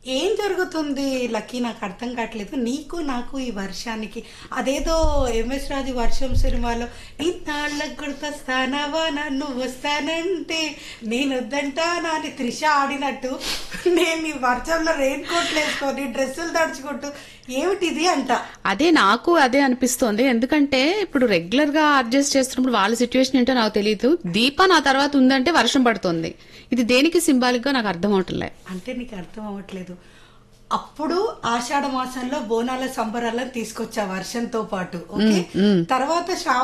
ఏం జరుగుతుంది లక్కీ నాకు అర్థం కావట్లేదు నీకు నాకు ఈ వర్షానికి అదేదో ఎంఎస్ రాజు వర్షం సినిమాలో ఇన్నాళ్ళకు గుర్తొస్తానవా నన్ను వస్తానంటే నేను వద్దంటానా అని త్రిష ఆడినట్టు నేను ఈ వర్షంలో రెయిన్ కోట్లు వేసుకొని డ్రెస్సులు తడుచుకుంటూ ఏమిటిది అంట అదే నాకు అదే అనిపిస్తోంది ఎందుకంటే ఇప్పుడు రెగ్యులర్ గా అడ్జస్ట్ చేస్తున్నప్పుడు వాళ్ళ సిచ్యువేషన్ ఏంటో నాకు తెలియదు దీప నా తర్వాత ఉందంటే వర్షం పడుతుంది ఇది దేనికి సింబాలిక్ గా నాకు అర్థం అవట్లే అంటే నీకు అర్థం అవ్వట్లేదు అప్పుడు ఆషాఢ మాసంలో బోనాల సంబరాలను తీసుకొచ్చా వర్షంతో పాటు ఓకే తర్వాత శ్రావణ